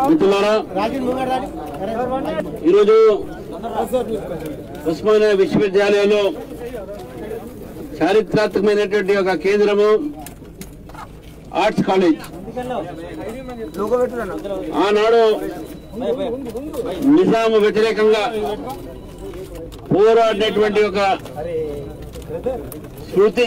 మిత్రులారా ఈరోజు ఉస్మానియా విశ్వవిద్యాలయంలో చారిత్రాత్మకమైనటువంటి ఒక కేంద్రము ఆర్ట్స్ కాలేజ్ ఆనాడు నిజాము వ్యతిరేకంగా పోరాడినటువంటి ఒక శృతి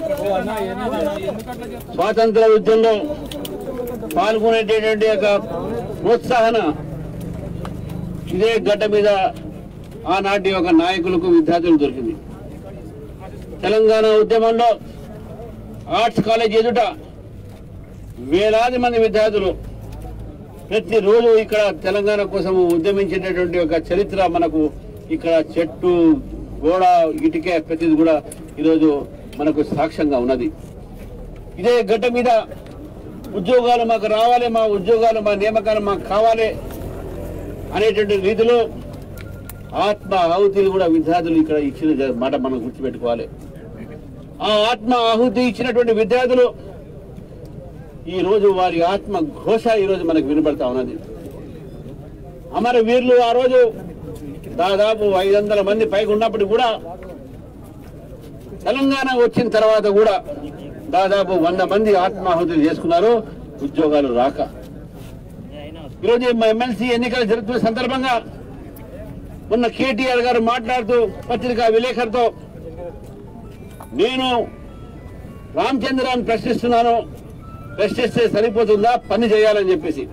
స్వాతంత్ర యుద్ధంలో పాల్గొనేటటువంటి ఒక ప్రోత్సాహన ఇదే గడ్డ మీద ఆనాటి ఒక నాయకులకు విద్యార్థులు దొరికింది తెలంగాణ ఉద్యమంలో ఆర్ట్స్ కాలేజ్ ఎదుట వేలాది మంది విద్యార్థులు ప్రతిరోజు ఇక్కడ తెలంగాణ కోసం ఉద్యమించేటటువంటి ఒక చరిత్ర మనకు ఇక్కడ చెట్టు గోడ ఇటుకే ప్రతిది కూడా ఈరోజు మనకు సాక్ష్యంగా ఉన్నది ఇదే గడ్డ మీద ఉద్యోగాలు మాకు రావాలి మా ఉద్యోగాలు మా నియామకాలు మాకు కావాలి అనేటువంటి రీతిలో ఆత్మ ఆహుతిలు కూడా విద్యార్థులు ఇక్కడ ఇచ్చిన జ- మాట మనం గుర్తుపెట్టుకోవాలి ఆ ఆత్మ ఆహుతి ఇచ్చినటువంటి విద్యార్థులు ఈ రోజు వారి ఆత్మ ఘోష ఈ రోజు మనకు వినబడతా ఉన్నది అమర వీరులు ఆ రోజు దాదాపు ఐదు వందల మంది పైకి ఉన్నప్పటికీ కూడా తెలంగాణ వచ్చిన తర్వాత కూడా దాదాపు వంద మంది ఆత్మాహుతులు చేసుకున్నారు ఉద్యోగాలు రాక ఈరోజు మా ఎమ్మెల్సీ ఎన్నికలు జరుగుతున్న సందర్భంగా మొన్న కేటీఆర్ గారు మాట్లాడుతూ పత్రికా విలేకరుతో నేను రామచంద్రాన్ని ప్రశ్నిస్తున్నాను ప్రశ్నిస్తే సరిపోతుందా పని చేయాలని చెప్పేసి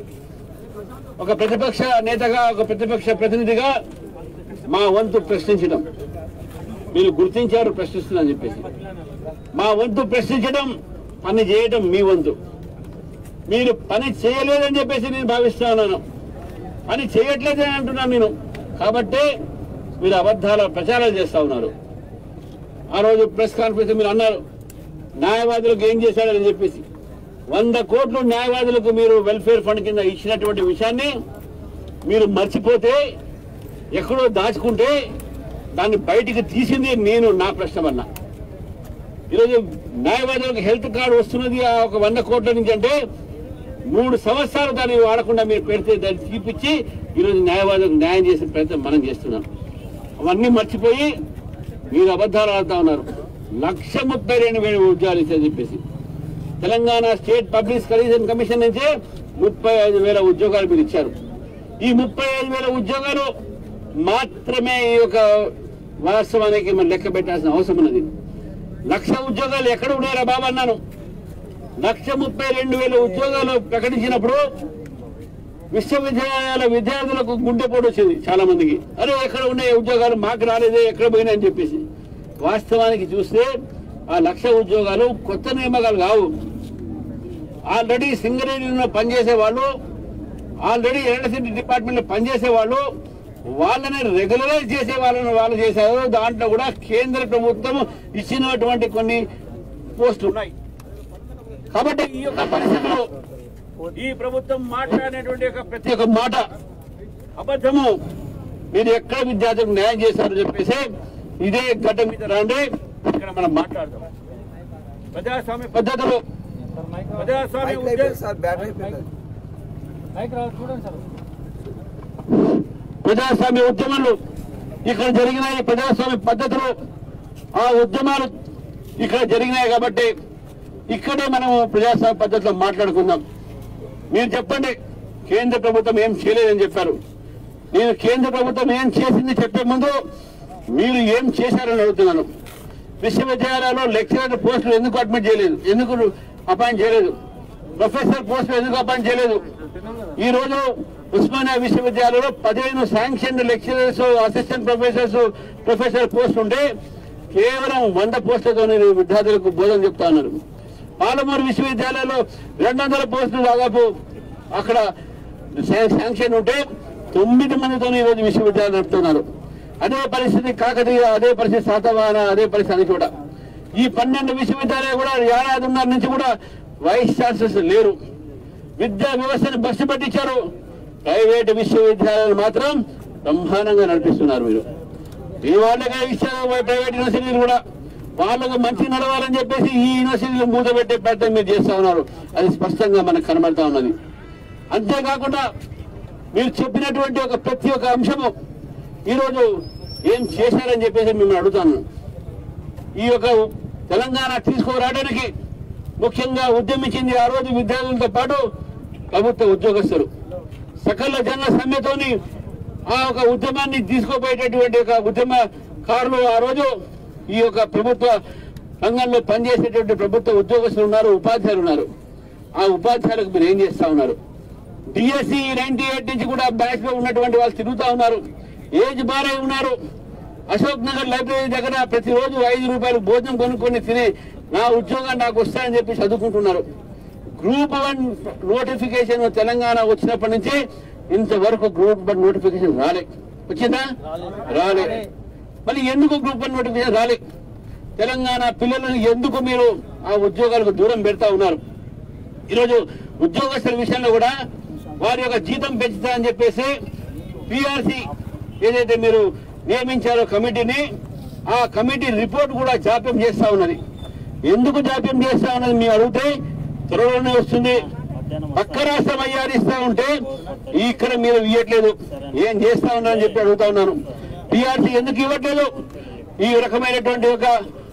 ఒక ప్రతిపక్ష నేతగా ఒక ప్రతిపక్ష ప్రతినిధిగా మా వంతు ప్రశ్నించడం మీరు గుర్తించారు ప్రశ్నిస్తున్నా అని చెప్పేసి మా వంతు ప్రశ్నించడం పని చేయడం మీ వంతు మీరు పని చేయలేదని చెప్పేసి నేను భావిస్తా ఉన్నాను పని చేయట్లేదని అంటున్నాను నేను కాబట్టి మీరు అబద్ధాల ప్రచారాలు చేస్తా ఉన్నారు ఆ రోజు ప్రెస్ కాన్ఫరెన్స్ మీరు అన్నారు న్యాయవాదులకు ఏం చేశాడని చెప్పేసి వంద కోట్లు న్యాయవాదులకు మీరు వెల్ఫేర్ ఫండ్ కింద ఇచ్చినటువంటి విషయాన్ని మీరు మర్చిపోతే ఎక్కడో దాచుకుంటే దాన్ని బయటికి తీసింది నేను నా ప్రశ్న అన్నా ఈరోజు న్యాయవాదులకు హెల్త్ కార్డు వస్తున్నది ఆ ఒక వంద కోట్ల నుంచి అంటే మూడు సంవత్సరాలు దాన్ని వాడకుండా మీరు పెడితే దాన్ని తీపిచ్చి ఈరోజు న్యాయవాదులకు న్యాయం చేసే ప్రయత్నం మనం చేస్తున్నాం అవన్నీ మర్చిపోయి మీరు అబద్ధాలు ఆడుతా ఉన్నారు లక్ష ముప్పై రెండు వేల ఉద్యోగాలు ఇస్తారని చెప్పేసి Telangana State Public Service Commission నుంచే ముప్పై ఐదు వేల ఉద్యోగాలు మీరు ఇచ్చారు ఈ ముప్పై ఐదు వేల ఉద్యోగాలు మాత్రమే ఈ యొక్క వాస్తవానికి మనం లెక్క పెట్టాల్సిన అవసరం ఉన్నది లక్ష ఉద్యోగాలు ఎక్కడ ఉన్నారా బాబా అన్నాను లక్ష ముప్పై రెండు వేల ఉద్యోగాలు ప్రకటించినప్పుడు విశ్వవిద్యాలయాల విద్యార్థులకు గుండెపోటు వచ్చింది చాలా మందికి అరే ఎక్కడ ఉన్నాయి ఉద్యోగాలు మాకు రాలేదే ఎక్కడ పోయినాయి అని చెప్పేసి వాస్తవానికి చూస్తే ఆ లక్ష ఉద్యోగాలు కొత్త నియామకాలు కావు ఆల్రెడీ సింగరేణిలో పనిచేసే వాళ్ళు ఆల్రెడీ ఎలక్ట్రిసిటీ డిపార్ట్మెంట్ లో పనిచేసే వాళ్ళు వాళ్ళని రెగ్యులరైజ్ చేసే వాళ్ళని వాళ్ళు చేశారు దాంట్లో కూడా కేంద్ర ప్రభుత్వం ఇచ్చినటువంటి కొన్ని పోస్టులు ఉన్నాయి కాబట్టి ఈ యొక్క పరిస్థితిలో ఈ ప్రభుత్వం మాట్లాడినటువంటి యొక్క ప్రతి ఒక్క మాట అబద్ధము మీరు ఎక్కడ విద్యార్థులకు న్యాయం చేశారని చెప్పేసి ఇదే గడ్డ మీద రండి ఇక్కడ మనం మాట్లాడదాం ప్రజాస్వామ్య పద్ధతులు ప్రజాస్వామ్య ఉద్యోగ సార్ బ్యాటరీ అయిపోయింది ప్రజాస్వామ్య ఉద్యమాలు ఇక్కడ జరిగినాయి ప్రజాస్వామ్య పద్ధతులు ఆ ఉద్యమాలు ఇక్కడ జరిగినాయి కాబట్టి ఇక్కడే మనం ప్రజాస్వామ్య పద్ధతిలో మాట్లాడుకుందాం మీరు చెప్పండి కేంద్ర ప్రభుత్వం ఏం చేయలేదని చెప్పారు నేను కేంద్ర ప్రభుత్వం ఏం చేసింది చెప్పే ముందు మీరు ఏం చేశారని అడుగుతున్నాను విశ్వవిద్యాలయాల్లో లెక్చరర్ పోస్టులు ఎందుకు అడ్మిట్ చేయలేదు ఎందుకు అపాయింట్ చేయలేదు ప్రొఫెసర్ పోస్టులు ఎందుకు అపాయింట్ చేయలేదు ఈ రోజు ఉస్మానియా విశ్వవిద్యాలయంలో పదిహేను sanction lecturers assistant professors professor post ఉంటే కేవలం వంద పోస్టులతో నేను విద్యార్థులకు బోధన చెప్తా ఉన్నారు పాలమూరు విశ్వవిద్యాలయంలో రెండు వందల పోస్టులు దాదాపు అక్కడ శా- శాంక్షన్ ఉంటే తొమ్మిది మందితో ఈరోజు విశ్వవిద్యాలయం నడుపుతున్నారు అదే పరిస్థితి కాకతీయ అదే పరిస్థితి శాతవాహన అదే పరిస్థితి అని కూడా ఈ పన్నెండు విశ్వవిద్యాలయాలు కూడా ఏడాదిన్నర నుంచి కూడా వైస్ ఛాన్సలర్స్ లేరు విద్యా వ్యవస్థను బస్సు పట్టించారు ప్రైవేట్ విశ్వవిద్యాలయాలు మాత్రం బ్రహ్మాండంగా నడిపిస్తున్నారు మీరు మీ వాళ్ళకే ఇచ్చారు ప్రైవేట్ యూనివర్సిటీలు కూడా వాళ్ళకు మంచి నడవాలని చెప్పేసి ఈ యూనివర్సిటీలు మూతపెట్టే ప్రయత్నం మీరు చేస్తా ఉన్నారు అది స్పష్టంగా మనకు కనబడతా ఉన్నది అంతేకాకుండా మీరు చెప్పినటువంటి ఒక ప్రతి ఒక్క అంశము ఈరోజు ఏం చేశారని చెప్పేసి మిమ్మల్ని అడుగుతాను ఈ యొక్క తెలంగాణ తీసుకురావడానికి ముఖ్యంగా ఉద్యమించింది ఆ రోజు విద్యార్థులతో పాటు ప్రభుత్వ ఉద్యోగస్తులు సకల జన సమ్మెతోని ఆ ఒక ఉద్యమాన్ని తీసుకుపోయేటటువంటి ఒక ఉద్యమకారులు ఆ రోజు ఈ యొక్క ప్రభుత్వ రంగంలో పనిచేసేటువంటి ప్రభుత్వ ఉద్యోగస్తులు ఉన్నారు ఉపాధ్యాయులు ఉన్నారు ఆ ఉపాధ్యాయులకు మీరు ఏం చేస్తా ఉన్నారు డిఎస్సి నైన్టీ ఎయిట్ నుంచి కూడా బ్యాచ్ లో ఉన్నటువంటి వాళ్ళు తిరుగుతా ఉన్నారు ఏజ్ బారే ఉన్నారు అశోక్ నగర్ లైబ్రరీ దగ్గర ప్రతిరోజు ఐదు రూపాయలు భోజనం కొనుక్కొని తిని నా ఉద్యోగం నాకు వస్తాయని చెప్పి చదువుకుంటున్నారు గ్రూప్ వన్ నోటిఫికేషన్ తెలంగాణ వచ్చినప్పటి నుంచి ఇంతవరకు గ్రూప్ వన్ నోటిఫికేషన్ రాలే వచ్చిందా రాలే మళ్ళీ ఎందుకు గ్రూప్ వన్ నోటిఫికేషన్ రాలే తెలంగాణ పిల్లలను ఎందుకు మీరు ఆ ఉద్యోగాలకు దూరం పెడతా ఉన్నారు ఈరోజు ఉద్యోగస్తుల విషయంలో కూడా వారి యొక్క జీతం పెంచుతా అని చెప్పేసి పిఆర్సి ఏదైతే మీరు నియమించారో కమిటీని ఆ కమిటీ రిపోర్ట్ కూడా జాప్యం చేస్తా ఉన్నది ఎందుకు జాప్యం చేస్తా ఉన్నది మీరు అడిగితే త్వరలోనే వస్తుంది పక్క రాష్ట్రం అయ్యారిస్తా ఉంటే ఇక్కడ మీరు ఇవ్వట్లేదు ఏం చేస్తా ఉన్నారని చెప్పి అడుగుతా ఉన్నాను పిఆర్సీ ఎందుకు ఇవ్వట్లేదు ఈ రకమైనటువంటి ఒక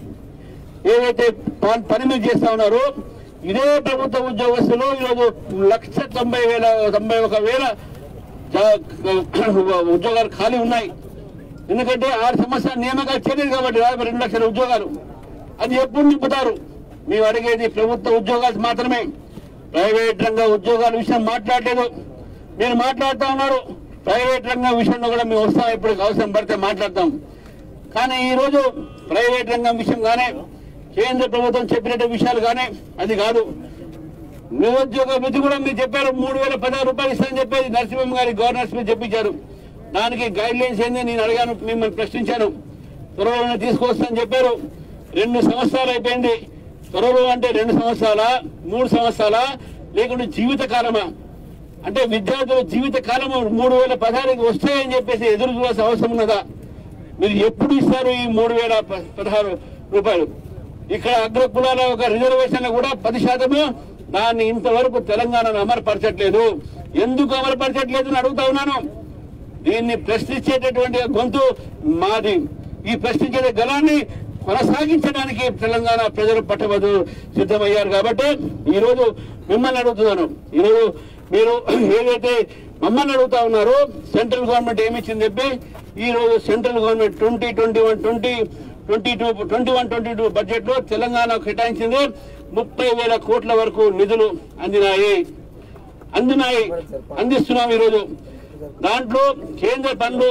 ఏవైతే ప- పని మీరు చేస్తా ఉన్నారో ఇదే ప్రభుత్వ ఉద్యోగస్తులు ఈరోజు లక్ష తొంభై వేల తొంభై ఒక వేల జా- ఉద్యోగాలు ఖాళీ ఉన్నాయి ఎందుకంటే ఆరు సంవత్సరాల నియామకాలు చేయలేదు కాబట్టి దాదాపు రెండు లక్షల ఉద్యోగాలు అది ఎప్పుడు నింపుతారు మేము అడిగేది ప్రభుత్వ ఉద్యోగాలు మాత్రమే ప్రైవేట్ రంగ ఉద్యోగాల విషయం మాట్లాడలేదు మీరు మాట్లాడుతూ ఉన్నారు ప్రైవేట్ రంగం విషయంలో కూడా మేము వస్తాం ఇప్పుడు అవసరం పడితే మాట్లాడతాం కానీ ఈ రోజు ప్రైవేట్ రంగం విషయం కానీ కేంద్ర ప్రభుత్వం చెప్పినట్టు విషయాలు కానీ అది కాదు నిరుద్యోగ వృత్తి కూడా మీరు చెప్పారు మూడు వేల పదహారు రూపాయలు ఇస్తారని చెప్పేది నరసింహం గారి గవర్నర్స్ మీరు చెప్పించారు దానికి గైడ్ లైన్స్ ఏంది నేను అడిగాను మిమ్మల్ని ప్రశ్నించాను త్వరలోనే తీసుకొస్తానని చెప్పారు రెండు సంవత్సరాలు అయిపోయింది త్వరలో అంటే రెండు సంవత్సరాల మూడు సంవత్సరాల లేకుంటే జీవిత కాలమా అంటే విద్యార్థుల జీవిత కాలం మూడు వేల పదహారుకి వస్తాయని చెప్పేసి ఎదురు చూడాల్సిన అవసరం ఉన్నదా మీరు ఎప్పుడు ఇస్తారు ఈ మూడు వేల ప- పదహారు రూపాయలు ఇక్కడ అగ్ర కులాల ఒక రిజర్వేషన్ కూడా పది శాతము దాన్ని ఇంతవరకు తెలంగాణను అమలుపరచట్లేదు ఎందుకు అమలుపరచట్లేదు అని అడుగుతా ఉన్నాను దీన్ని ప్రశ్నించేటటువంటి గొంతు మాది ఈ ప్రశ్నించే గలాన్ని కొనసాగించడానికి తెలంగాణ ప్రజలు పట్టబద్దు సిద్ధమయ్యారు కాబట్టి ఈ రోజు మిమ్మల్ని అడుగుతున్నాను ఈరోజు మీరు ఏదైతే మమ్మల్ని అడుగుతా ఉన్నారో సెంట్రల్ గవర్నమెంట్ ఏమి ఇచ్చింది చెప్పి ఈ రోజు central government twenty twenty one twenty twenty two twenty one twenty two budget లో తెలంగాణ కేటాయించింది ముప్పై వేల కోట్ల వరకు నిధులు అందినాయి అందినాయి అందిస్తున్నాం ఈరోజు దాంట్లో కేంద్ర పనులు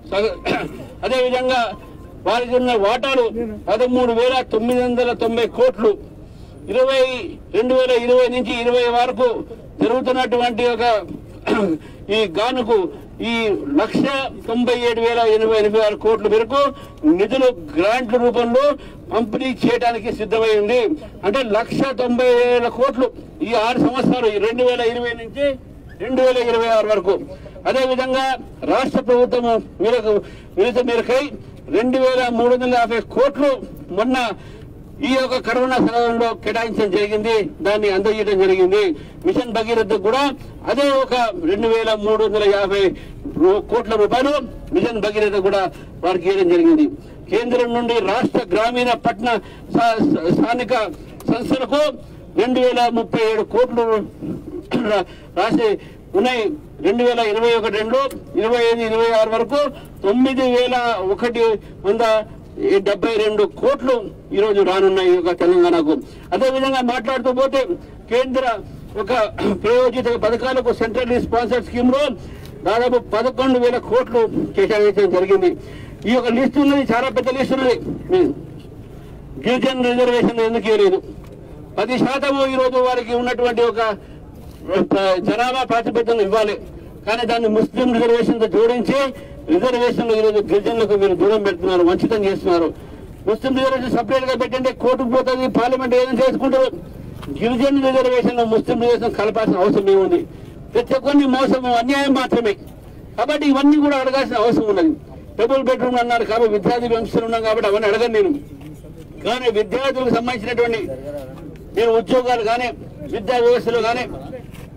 అదే విధంగా వారికి ఉన్న వాటాలు పదమూడు వేల తొమ్మిది వందల తొంభై కోట్లు ఇరవై రెండు వేల ఇరవై నుంచి ఇరవై వరకు జరుగుతున్నటువంటి ఒక ఈ గానుకు ఈ లక్ష తొంభై ఏడు వేల ఎనభై ఎనభై ఆరు కోట్ల మేరకు నిధులు గ్రాంట్ల రూపంలో పంపిణీ చేయడానికి సిద్ధమై ఉంది అంటే లక్ష తొంభై వేల కోట్లు ఈ ఆరు సంవత్సరాలు ఈ రెండు వేల ఇరవై నుంచి రెండు వేల ఇరవై ఆరు వరకు అదే విధంగా రాష్ట్ర ప్రభుత్వము మేరకు వినతి మేరకై రెండు వేల మూడు వందల యాభై కోట్లు మొన్న ఈ యొక్క కరోనా సమయంలో కేటాయించడం జరిగింది దాన్ని అందజేయడం జరిగింది మిషన్ భగీరథ కూడా అదే ఒక రెండు వేల మూడు వందల యాభై రూ- కోట్ల రూపాయలు మిషన్ భగీరథ కూడా వారికి ఇవ్వడం జరిగింది కేంద్రం నుండి రాష్ట్ర గ్రామీణ పట్టణ సా- సా- స్థానిక సంస్థలకు రెండు వేల ముప్పై ఏడు కోట్లు రా- రాసి ఉన్నాయి రెండు వేల ఇరవై ఒకటి రెండు ఇరవై ఐదు ఇరవై ఆరు వరకు తొమ్మిది వేల ఒకటి వంద డెబ్బై రెండు కోట్లు ఈ రోజు రానున్నాయి ఈ యొక్క తెలంగాణకు అదే విధంగా మాట్లాడుతూ పోతే కేంద్ర ఒక ప్రయోజిత పథకాలకు సెంట్రల్ స్పాన్సర్ స్కీమ్ లో దాదాపు పదకొండు వేల కోట్లు కేటాయించడం జరిగింది ఈ యొక్క లిస్ట్ ఉన్నది చాలా పెద్ద లిస్ట్ ఉన్నది గిరిజన రిజర్వేషన్ ఎందుకు ఇవ్వలేదు పది శాతము ఈ రోజు వారికి ఉన్నటువంటి ఒక ఒక జనాభా ప్రాతిపదికన ఇవ్వాలి కానీ దాన్ని ముస్లిం రిజర్వేషన్ తో జోడించి రిజర్వేషన్ ఈ రోజు గిరిజనులకు మీరు దూరం పెడుతున్నారు వంచితం చేస్తున్నారు ముస్లిం రిజర్వేషన్ సపరేట్ గా పెట్టండి కోర్టుకు పోతుంది పార్లమెంట్ ఏదైనా చేసుకుంటారు గిరిజన రిజర్వేషన్ ముస్లిం రిజర్వేషన్ కలపాల్సిన అవసరం ఏముంది ప్రతి ఒక్కరిని మోసం అన్యాయం మాత్రమే కాబట్టి ఇవన్నీ కూడా అడగాల్సిన అవసరం ఉన్నది డబుల్ బెడ్రూమ్ అన్నారు కాబట్టి విద్యార్థి వ్యవస్థలు ఉన్నాం కాబట్టి అవన్నీ అడగను నేను కానీ విద్యార్థులకు సంబంధించినటువంటి మీరు ఉద్యోగాలు కానీ విద్యా వ్యవస్థలో కానీ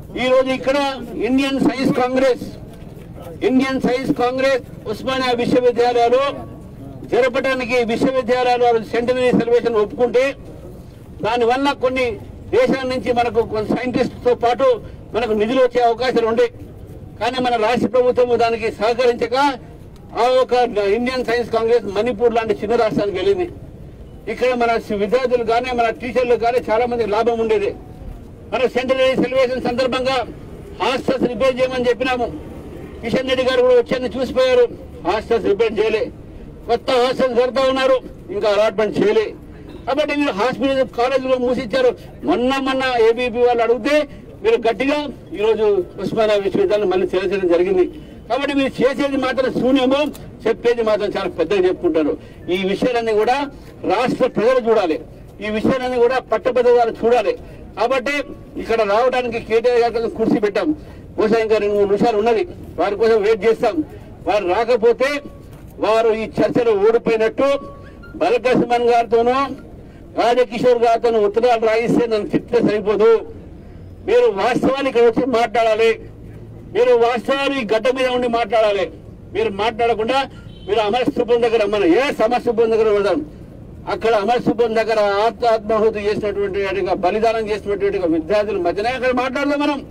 ఈ రోజు ఇక్కడ Indian Science Congress Indian Science Congress Osmania విశ్వవిద్యాలయాలు జరపడానికి విశ్వవిద్యాలయాలు వారు సెంటనరీ సెలబ్రేషన్ ఒప్పుకుంటే దానివల్ల కొన్ని దేశాల నుంచి మనకు కొన్ని scientists తో పాటు మనకు నిధులు వచ్చే అవకాశాలు ఉండే కానీ మన రాష్ట్ర ప్రభుత్వం దానికి సహకరించక ఆ ఒక ఇండియన్ సైన్స్ కాంగ్రెస్ మణిపూర్ లాంటి చిన్న రాష్ట్రానికి వెళ్ళింది ఇక్కడ మన విద్యార్థులు కానీ మన టీచర్లు కానీ చాలా మందికి లాభం ఉండేది మన సెంటనరీ సెలబ్రేషన్ సందర్భంగా హాస్టల్స్ రిపేర్ చేయమని చెప్పినాము కిషన్ రెడ్డి గారు కూడా వచ్చి చూసిపోయారు హాస్టల్స్ రిపేర్ చేయలే కొత్త హాస్టల్స్ కడతా ఉన్నారు ఇంకా అలాట్మెంట్ చేయలే కాబట్టి మీరు హాస్పిటల్ కాలేజీలో మూసిచ్చారు మొన్న మొన్న ఏబీపీ వాళ్ళు అడిగితే మీరు గట్టిగా ఈరోజు ఉస్మానియా విశ్వవిద్యాలయం మళ్ళీ చేర్చడం జరిగింది కాబట్టి మీరు చేసేది మాత్రం శూన్యము చెప్పేది మాత్రం చాలా పెద్దగా చెప్పుకుంటారు ఈ విషయాలన్నీ కూడా రాష్ట్ర ప్రజలు చూడాలి ఈ విషయాలన్నీ కూడా పట్టభద్రతలు చూడాలి కాబట్టి ఇక్కడ రావడానికి కేటీఆర్ గారి కోసం కుర్చీ పెట్టాం బహుశా ఇంకా రెండు మూడు నిమిషాలు ఉన్నది వారి కోసం వెయిట్ చేస్తాం వారు రాకపోతే వారు ఈ చర్చలో ఓడిపోయినట్టు బలకృష్ణన్ గారితోనూ రాజకిషోర్ గారితో ఉత్తరాలు రాయిస్తే నన్ను తిట్టే సరిపోదు మీరు వాస్తవాలు ఇక్కడ వచ్చి మాట్లాడాలి మీరు వాస్తవాలు ఈ గడ్డ మీద ఉండి మాట్లాడాలి మీరు మాట్లాడకుండా మీరు అమర స్థూపం దగ్గర మన ఏ సమర స్థూపం దగ్గర వెళ్దాం అక్కడ అమర స్థూపం దగ్గర ఆత్మ ఆత్మాహుతి చేసినటువంటి వాటిగా బలిదానం చేసినటువంటి విద్యార్థుల మధ్యనే అక్కడ మాట్లాడదాం మనం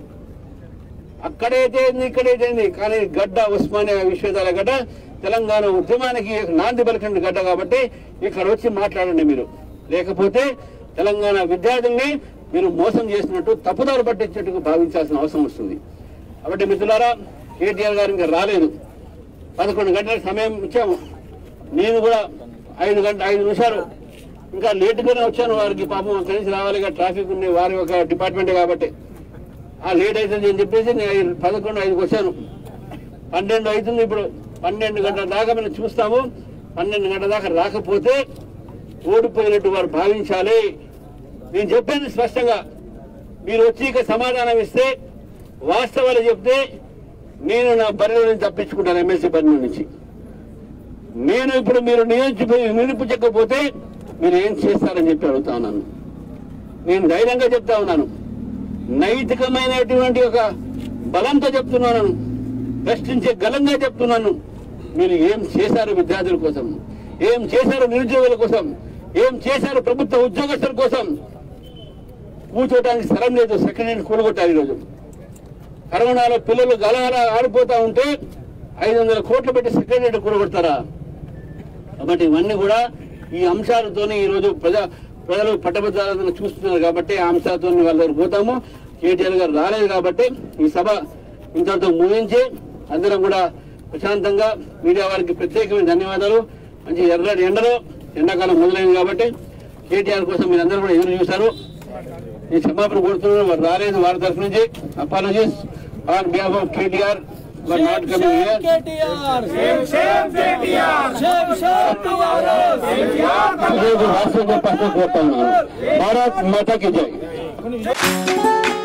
అక్కడైతే ఏంది, ఇక్కడైతే ఏంది. కానీ గడ్డ ఉస్మానియా విశ్వవిద్యాలయ గడ్డ తెలంగాణ ఉద్యమానికి నాంది పలికిన గడ్డ కాబట్టి ఇక్కడ వచ్చి మాట్లాడండి మీరు లేకపోతే తెలంగాణ విద్యార్థుల్ని మీరు మోసం చేసినట్టు తప్పుదారు పట్టించేట్టుకు భావించాల్సిన అవసరం వస్తుంది కాబట్టి మిత్రులారా కేటీఆర్ గారు ఇంకా రాలేదు పదకొండు గంటల సమయం ఇచ్చాము నేను కూడా ఐదు గంట ఐదు నిమిషాలు ఇంకా లేటుగానే వచ్చాను వారికి పాపం అక్కడి నుంచి రావాలిగా ట్రాఫిక్ ఉంది వారి ఒక డిపార్ట్మెంట్ కాబట్టి ఆ లేట్ అవుతుంది అని చెప్పేసి నేను ఐదు- పదకొండు ఐదుకి వచ్చాను పన్నెండు అవుతుంది ఇప్పుడు పన్నెండు గంటల దాకా మనం చూస్తాము పన్నెండు గంటల దాకా రాకపోతే ఓడిపోయినట్టు వారు భావించాలి నేను చెప్పేది స్పష్టంగా మీరు వచ్చి ఇక సమాధానం ఇస్తే వాస్తవాలు చెప్తే నేను నా బరిలో నుంచి తప్పించుకుంటాను ఎమ్మెల్సీ బరి నుంచి నేను ఇప్పుడు మీరు నియోజకపోయి నిరూపించకపోతే మీరు ఏం చేస్తారని చెప్పి అడుగుతా ఉన్నాను నేను ధైర్యంగా చెప్తా ఉన్నాను నైతికమైనటువంటి ఒక బలంతో చెప్తున్నాను ప్రశ్నించే గలంగా చెప్తున్నాను మీరు ఏం చేశారు విద్యార్థుల కోసం ఏం చేశారు నిరుద్యోగుల కోసం ఏం చేశారు ప్రభుత్వ ఉద్యోగస్తుల కోసం కూర్చోటానికి స్థలం లేదు సెకండ్ కూలగొట్టారు ఈరోజు కరోనాలో పిల్లలు గలగల ఆడిపోతా ఉంటే ఐదు వందల కోట్లు పెట్టి సెక్రటరీ కూడగొడతారా కాబట్టి ఇవన్నీ కూడా ఈ అంశాలతోనే ఈరోజు ప్రజా ప్రజలు పట్టభద్రాలను చూస్తున్నారు కాబట్టి ఆ అంశాలతో వాళ్ళ దగ్గర పోతాము కేటీఆర్ గారు రాలేదు కాబట్టి ఈ సభ ఇంతటితో ముగించి అందరం కూడా ప్రశాంతంగా మీడియా వారికి ప్రత్యేకమైన ధన్యవాదాలు మంచి ఎర్రటి ఎండలో ఎండాకాలం మొదలైంది కాబట్టి కేటీఆర్ కోసం మీరు అందరూ కూడా ఎదురు చూశారు నేను క్షమాపణ కోరుతున్నాను వారు రాలేదు వారి తరఫు నుంచి apologies on behalf of KTR were not coming here ఈరోజు రాష్ట్రంలో పక్కన కోరుతా ఉన్నాను భారత్ మాతాకి జై